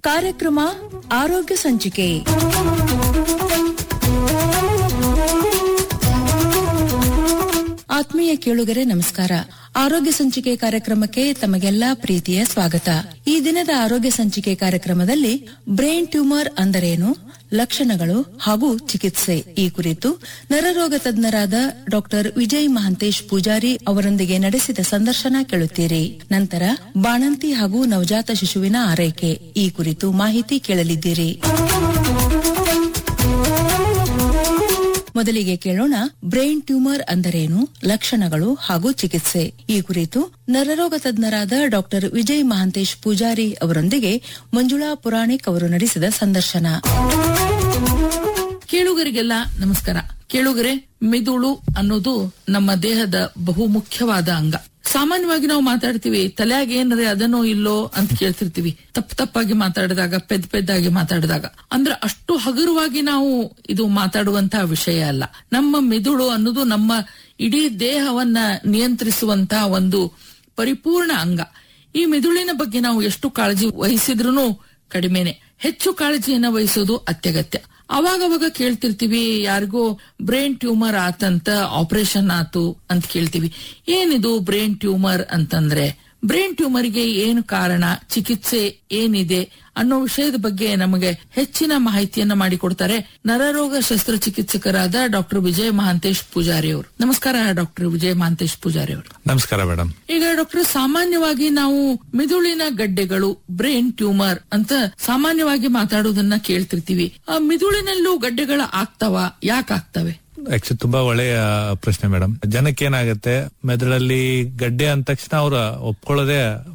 ಕಾರ್ಯಕ್ರಮ ಆರೋಗ್ಯ ಸಂಚಿಕೆ ಆತ್ಮೀಯ ಕೇಳುಗರೆ ನಮಸ್ಕಾರ ಆರೋಗ್ಯ ಸಂಚಿಕೆ ಕಾರ್ಯಕ್ರಮಕ್ಕೆ ತಮಗೆಲ್ಲಾ ಪ್ರೀತಿಯ ಸ್ವಾಗತ ಈ ದಿನದ ಆರೋಗ್ಯ ಸಂಚಿಕೆ ಕಾರ್ಯಕ್ರಮದಲ್ಲಿ ಬ್ರೈನ್ ಟ್ಯೂಮರ್ ಅಂದರೇನು ಲಕ್ಷಣಗಳು ಹಾಗೂ ಚಿಕಿತ್ಸೆ ಈ ಕುರಿತು ನರರೋಗ ತಜ್ಞರಾದ ಡಾಕ್ಟರ್ ವಿಜಯ್ ಮಹಂತೇಶ್ ಪೂಜಾರಿ ಅವರೊಂದಿಗೆ ನಡೆಸಿದ ಸಂದರ್ಶನ ಕೇಳುತ್ತೀರಿ ನಂತರ ಬಾಣಂತಿ ಹಾಗೂ ನವಜಾತ ಶಿಶುವಿನ ಆರೈಕೆ ಈ ಕುರಿತು ಮಾಹಿತಿ ಕೇಳಲಿದ್ದೀರಿ ಮೊದಲಿಗೆ ಕೇಳೋಣ ಬ್ರೈನ್ ಟ್ಯೂಮರ್ ಅಂದರೇನು ಲಕ್ಷಣಗಳು ಹಾಗೂ ಚಿಕಿತ್ಸೆ ಈ ಕುರಿತು ನರರೋಗ ತಜ್ಞರಾದ ಡಾಕ್ಟರ್ ವಿಜಯ್ ಮಹಾಂತೇಶ್ ಪೂಜಾರಿ ಅವರೊಂದಿಗೆ ಮಂಜುಳಾ ಪುರಾಣಿಕ್ ಅವರು ನಡೆಸಿದ ಸಂದರ್ಶನ ಕೇಳುಗರಿಗೆಲ್ಲ ನಮಸ್ಕಾರ ಕೇಳುಗರೆ ಮಿದುಳು ಅನ್ನೋದು ನಮ್ಮ ದೇಹದ ಬಹು ಮುಖ್ಯವಾದ ಅಂಗ ಸಾಮಾನ್ಯವಾಗಿ ನಾವು ಮಾತಾಡ್ತೀವಿ ತಲೆಯಾಗ ಏನ್ರೆ ಅದನ್ನೋ ಇಲ್ಲೋ ಅಂತ ಕೇಳ್ತಿರ್ತೀವಿ ತಪ್ಪು ತಪ್ಪಾಗಿ ಮಾತಾಡಿದಾಗ ಪೆದ್ ಪೆದ್ದಾಗಿ ಮಾತಾಡಿದಾಗ ಅಂದ್ರೆ ಅಷ್ಟು ಹಗುರವಾಗಿ ನಾವು ಇದು ಮಾತಾಡುವಂತಹ ವಿಷಯ ಅಲ್ಲ ನಮ್ಮ ಮಿದುಳು ಅನ್ನೋದು ನಮ್ಮ ಇಡೀ ದೇಹವನ್ನ ನಿಯಂತ್ರಿಸುವಂತಹ ಒಂದು ಪರಿಪೂರ್ಣ ಅಂಗ ಈ ಮಿದುಳಿನ ಬಗ್ಗೆ ನಾವು ಎಷ್ಟು ಕಾಳಜಿ ವಹಿಸಿದ್ರೂ ಕಡಿಮೆನೆ ಹೆಚ್ಚು ಕಾಳಜಿಯನ್ನ ವಹಿಸೋದು ಅತ್ಯಗತ್ಯ ಅವಾಗವಾಗ ಕೇಳ್ತಿರ್ತೀವಿ ಯಾರಿಗೋ ಬ್ರೈನ್ ಟ್ಯೂಮರ್ ಆತಂತ ಆಪರೇಷನ್ ಆತು ಅಂತ ಕೇಳ್ತೀವಿ ಏನಿದು ಬ್ರೈನ್ ಟ್ಯೂಮರ್ ಅಂತಂದ್ರೆ ಬ್ರೈನ್ ಟ್ಯೂಮರ್ಗೆ ಏನು ಕಾರಣ ಚಿಕಿತ್ಸೆ ಏನಿದೆ ಅನ್ನೋ ವಿಷಯದ ಬಗ್ಗೆ ನಮಗೆ ಹೆಚ್ಚಿನ ಮಾಹಿತಿಯನ್ನ ಮಾಡಿಕೊಡ್ತಾರೆ ನರರೋಗ ಶಸ್ತ್ರಚಿಕಿತ್ಸಕರಾದ ಡಾಕ್ಟರ್ ವಿಜಯ್ ಮಹಾಂತೇಶ್ ಪೂಜಾರಿ ಅವರು ನಮಸ್ಕಾರ ಡಾಕ್ಟರ್ ವಿಜಯ್ ಮಹಾಂತೇಶ್ ಪೂಜಾರಿ ಅವರು ನಮಸ್ಕಾರ ಮೇಡಮ್ ಈಗ ಡಾಕ್ಟರ್ ಸಾಮಾನ್ಯವಾಗಿ ನಾವು ಮಿದುಳಿನ ಗಡ್ಡೆಗಳು ಬ್ರೈನ್ ಟ್ಯೂಮರ್ ಅಂತ ಸಾಮಾನ್ಯವಾಗಿ ಮಾತಾಡೋದನ್ನ ಕೇಳ್ತಿರ್ತೀವಿ ಆ ಮಿದುಳಿನಲ್ಲೂ ಗಡ್ಡೆಗಳ ಆಗ್ತಾವ ಯಾಕೆ ಆಗ್ತವೆ ಆಕ್ಚುಲಿ ತುಂಬಾ ಒಳ್ಳೆಯ ಪ್ರಶ್ನೆ ಮೇಡಮ್ ಜನಕ್ಕೆ ಏನಾಗುತ್ತೆ ಮೆದುಳಲ್ಲಿ ಗಡ್ಡೆ ಅಂದ ತಕ್ಷಣ ಅವ್ರ ಒಪ್ಕೊಳ್ಳೋದೇ